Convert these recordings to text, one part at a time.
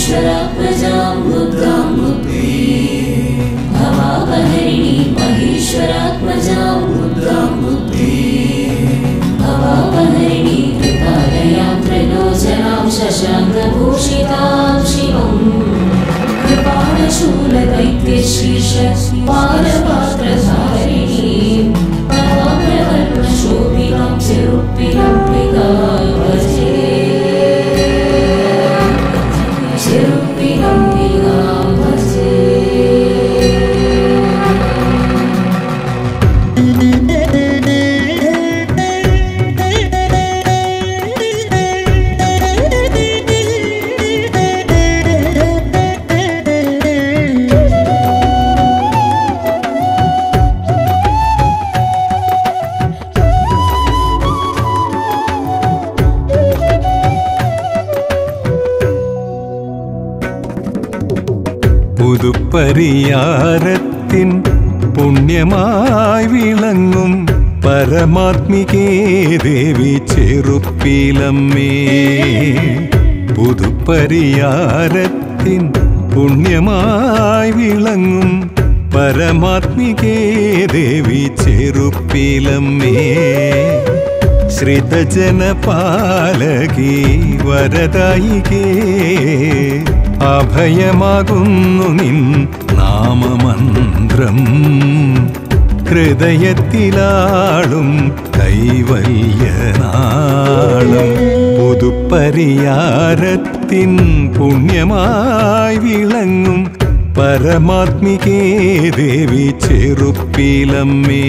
महेश्वरात्मजां बुद्धां बुद्धि भवापहरिणी महेश्वरात्मजां बुद्धां बुद्धि भवापहरिणी कृपालयां त्रिलोचनां शशाङ्कभूषितां शिवम् कृपाणशूलदैत्यशीर्ष पारपात्रधारिणीं नवाप्रवर्णशोभिनां चिरुप्पिरम्बिका भजे चिरुप्पिरम्बिका भजे പുതുപ്പരിയാരത്തിൻ പുണ്യമായി വിളങ്ങും പരമാത്മികേ ദേവി ചെറുപ്പിലമ്മേ പുതുപ്പരിയാരത്തിൻ പുണ്യമായി വിളങ്ങും പരമാത്മികേ ദേവി ചെറുപ്പിലമ്മേ ശ്രിതജനപാലകി വരദായികേ അഭയമാകുന്നു നിൻ നാമമന്ത്രം ഹൃദയത്തിലാളും കൈവല്യനാളും പുതുപ്പരിയാരത്തിൻ പുണ്യമായി വിളങ്ങും പരമാത്മികേ ദേവി ചെറുപ്പിലമ്മേ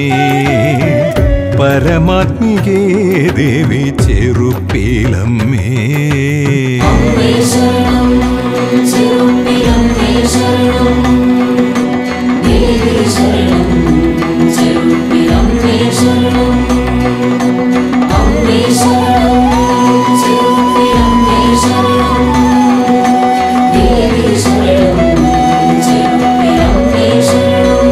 പരമാത്മികേ ദേവി ചെറുപ്പിലമ്മേ अम्बे शरणं चिरुप्पिरम्बे शरणं देवी शरणं चिरुप्पिरम्बे शरणम् अम्बे शरणं चिरुप्पिरम्बे शरणं देवी शरणं चिरुप्पिरम्बे शरणम्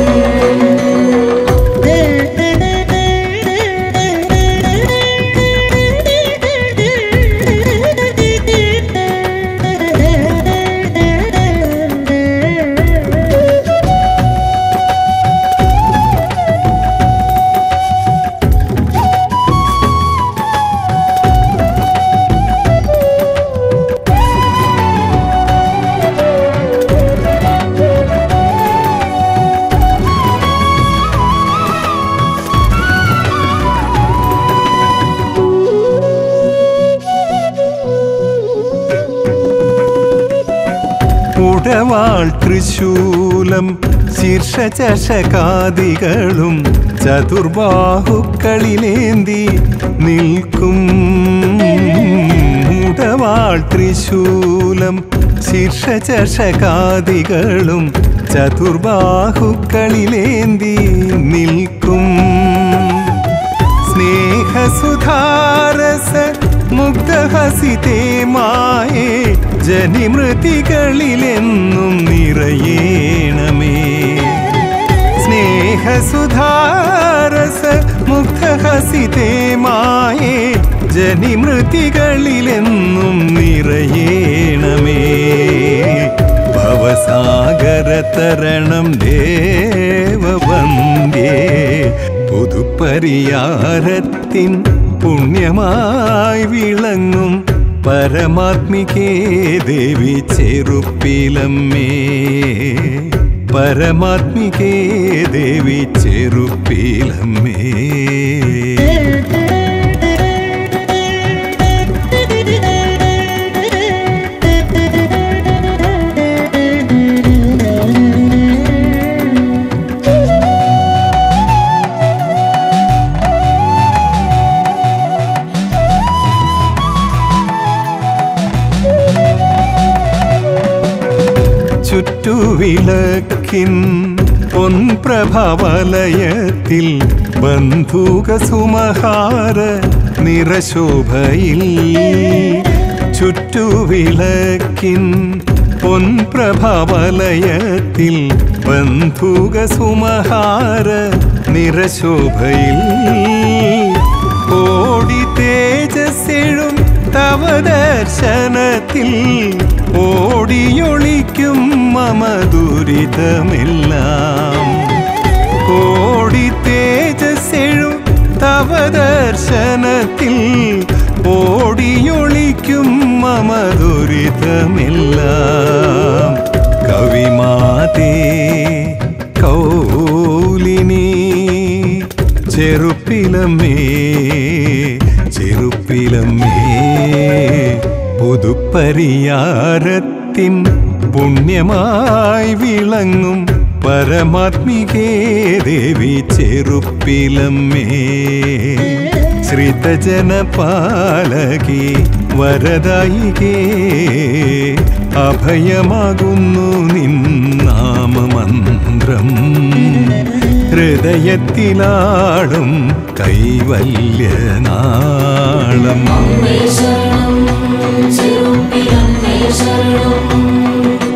ഉടവാൾ തൃശൂലം ശീർഷചഷകാദികളും ചതുർബാഹുക്കളിലേന്തി നിൽക്കും ഉടവാൾ തൃശൂലം ശീർഷചഷകാദികളും ചതുർബാഹുക്കളിലേന്തി നിൽക്കും സ്നേഹസുധാരസ മുഗ്ധഹസിതേ മായേ ജനിമൃതികളിലെന്നും നിറയേണമേ സ്നേഹസുധാരസ മുഗ്ധഹസിതേ മായേ ജനിമൃതികളിലെന്നും നിറയേണമേ ഭവസാഗരതരണം ദേവവന്ദ്യേ പുതുപ്പരിയാരത്തിൻ പുണ്യമായി വിളങ്ങും പരമാത്മികേ ദേവി ചെറുപ്പിലമ്മേ പരമാത്മികേ ദേവി ചെറുപ്പിലമ്മേ ചുറ്റുവിളക്കിൻ പൊൻപ്രഭവലയത്തിൽ ബന്ധുക സുമഹാര നിറശോഭയിൽ ചുറ്റുവിളക്കിൻ പൊൻപ്രഭവലയത്തിൽ ബന്ധുക സുമഹാര നിറശോഭയിൽ കോടി തേജസ്സെഴും തവ ദർശനത്തിൽ ഓടി ഓടിയൊളിക്കും മമ ദുരിതമെല്ലാം കോടി തേജസ്സെഴും തവ ദർശനത്തിൽ ഓടിയൊളിക്കും മമ ദുരിതമെല്ലാം കവിമാതേ കൗലിനി ചെറുപ്പിലമ്മേ ചെറുപ്പിലമ്മേ പുതുപ്പരിയാരത്തിൻ പുണ്യമായി വിളങ്ങും പരമാത്മികേ ദേവി ചെറുപ്പിലമ്മേ ശ്രിതജനപാലകി വരദായികേ അഭയമാകുന്നു നിന്നാമമന്ത്രം ഹൃദയത്തിലാടും കൈവല്യനാളം അമ്മേ ശരണം ചെറുപ്പിലമ്മേ ശരണം